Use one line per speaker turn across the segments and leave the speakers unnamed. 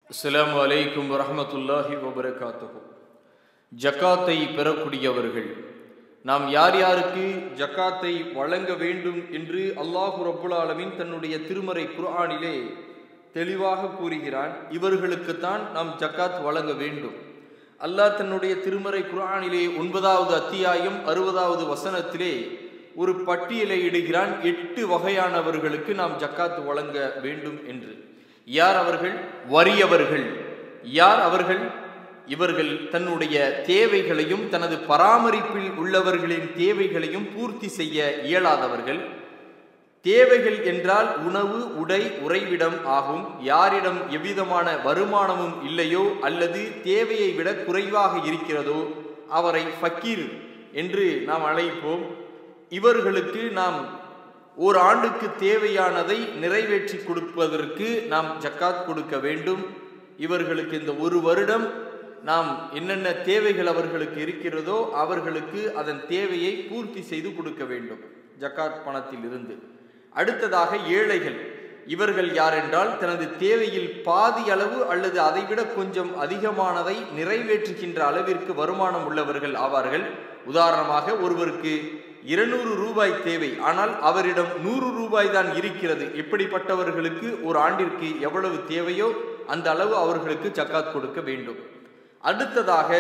அஸ்ஸலாமு அலைக்கும் வரஹ்மத்துல்லாஹி வபரகாத்துஹு ஜக்காத்தை பெறக்கூடியவர்கள் நாம் யார் யாருக்கு ஜக்காத்தை வழங்க வேண்டும் என்று அல்லாஹு ரப்புல் ஆலமீன் தன்னுடைய திருமறை குர்ஆனிலே தெளிவாக கூறுகிறான் இவர்களுக்குத்தான் நாம் ஜக்காத் வழங்க வேண்டும் அல்லாஹ் தன்னுடைய திருமறை குர்ஆனிலே ஒன்பதாவது அத்தியாயம் அறுபதாவது வசனத்திலே ஒரு பட்டியலை இடுகிறான் எட்டு வகையானவர்களுக்கு நாம் ஜக்காத் வழங்க வேண்டும் என்று யார் அவர்கள் வறியவர்கள் யார் அவர்கள் இவர்கள் தன்னுடைய தேவைகளையும் தனது பராமரிப்பில் உள்ளவர்களின் தேவைகளையும் பூர்த்தி செய்ய இயலாதவர்கள் தேவைகள் என்றால் உணவு உடை உறைவிடம் ஆகும் யாரிடம் எவ்விதமான வருமானமும் இல்லையோ அல்லது தேவையை விட குறைவாக இருக்கிறதோ அவரை ஃபக்கீர் என்று நாம் அழைப்போம் இவர்களுக்கு நாம் ஒரு ஆண்டுக்கு தேவையானதை நிறைவேற்றி கொடுப்பதற்கு நாம் ஜக்காத் கொடுக்க வேண்டும் இவர்களுக்கு இந்த ஒரு வருடம் நாம் என்னென்ன தேவைகள் அவர்களுக்கு இருக்கிறதோ அவர்களுக்கு அதன் தேவையை பூர்த்தி செய்து கொடுக்க வேண்டும் ஜக்காத் பணத்தில் இருந்து அடுத்ததாக ஏழைகள் இவர்கள் யார் என்றால் தனது தேவையில் பாதி அளவு அல்லது அதைவிட கொஞ்சம் அதிகமானதை நிறைவேற்றுகின்ற அளவிற்கு வருமானம் உள்ளவர்கள் ஆவார்கள் உதாரணமாக ஒருவருக்கு இருநூறு ரூபாய் தேவை ஆனால் அவரிடம் நூறு ரூபாய் தான் இருக்கிறது இப்படிப்பட்டவர்களுக்கு ஒரு ஆண்டிற்கு எவ்வளவு தேவையோ அந்த அளவு அவர்களுக்கு ஜக்காத் கொடுக்க வேண்டும் அடுத்ததாக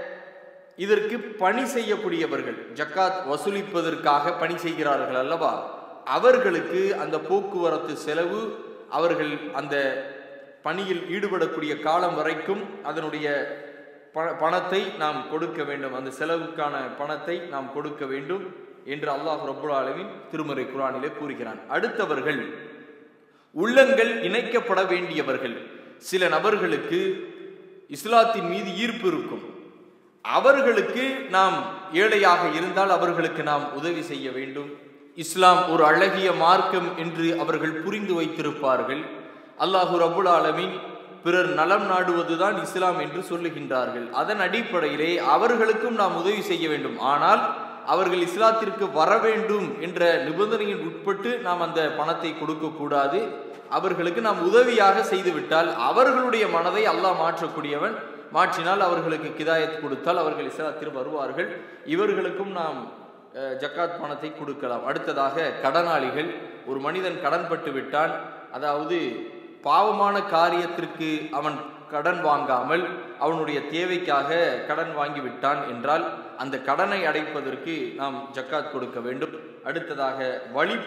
இதற்கு பணி செய்யக்கூடியவர்கள் ஜக்காத் வசூலிப்பதற்காக பணி செய்கிறார்கள் அல்லவா அவர்களுக்கு அந்த போக்குவரத்து செலவு அவர்கள் அந்த பணியில் ஈடுபடக்கூடிய காலம் வரைக்கும் அதனுடைய ப பணத்தை நாம் கொடுக்க வேண்டும் அந்த செலவுக்கான பணத்தை நாம் கொடுக்க வேண்டும் என்று அல்லாஹ் ரபுல் ஆலமின் திருமறை குரானிலே கூறுகிறான் அடுத்தவர்கள் உள்ளங்கள் இணைக்கப்பட வேண்டியவர்கள் சில நபர்களுக்கு இஸ்லாத்தின் மீது ஈர்ப்பு இருக்கும் அவர்களுக்கு நாம் ஏழையாக இருந்தால் அவர்களுக்கு நாம் உதவி செய்ய வேண்டும் இஸ்லாம் ஒரு அழகிய மார்க்கம் என்று அவர்கள் புரிந்து வைத்திருப்பார்கள் அல்லாஹு ரபுல் ஆலமின் பிறர் நலம் நாடுவதுதான் இஸ்லாம் என்று சொல்லுகின்றார்கள் அதன் அடிப்படையிலே அவர்களுக்கும் நாம் உதவி செய்ய வேண்டும் ஆனால் அவர்கள் இஸ்லாத்திற்கு வர வேண்டும் என்ற நிபந்தனையின் உட்பட்டு நாம் அந்த பணத்தை கொடுக்க கூடாது அவர்களுக்கு நாம் உதவியாக செய்துவிட்டால் அவர்களுடைய மனதை அல்லாஹ் மாற்றக்கூடியவன் மாற்றினால் அவர்களுக்கு கிதாயத் கொடுத்தால் அவர்கள் இஸ்லாத்திற்கு வருவார்கள் இவர்களுக்கும் நாம் ஜக்காத் பணத்தை கொடுக்கலாம் அடுத்ததாக கடனாளிகள் ஒரு மனிதன் கடன்பட்டு விட்டான் அதாவது பாவமான காரியத்திற்கு அவன் கடன் வாங்காமல் அவனுடைய தேவைக்காக கடன் வாங்கி விட்டான் என்றால் அந்த கடனை அடைப்பதற்கு நாம் ஜக்காத் கொடுக்க வேண்டும் அடுத்ததாக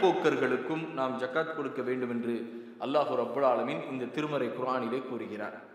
வழிபோக்கர்களுக்கும் நாம் ஜக்காத் கொடுக்க வேண்டும் என்று அல்லாஹு ரப்புல் ஆலமின் இந்த திருமறை குரானிலே கூறுகிறார்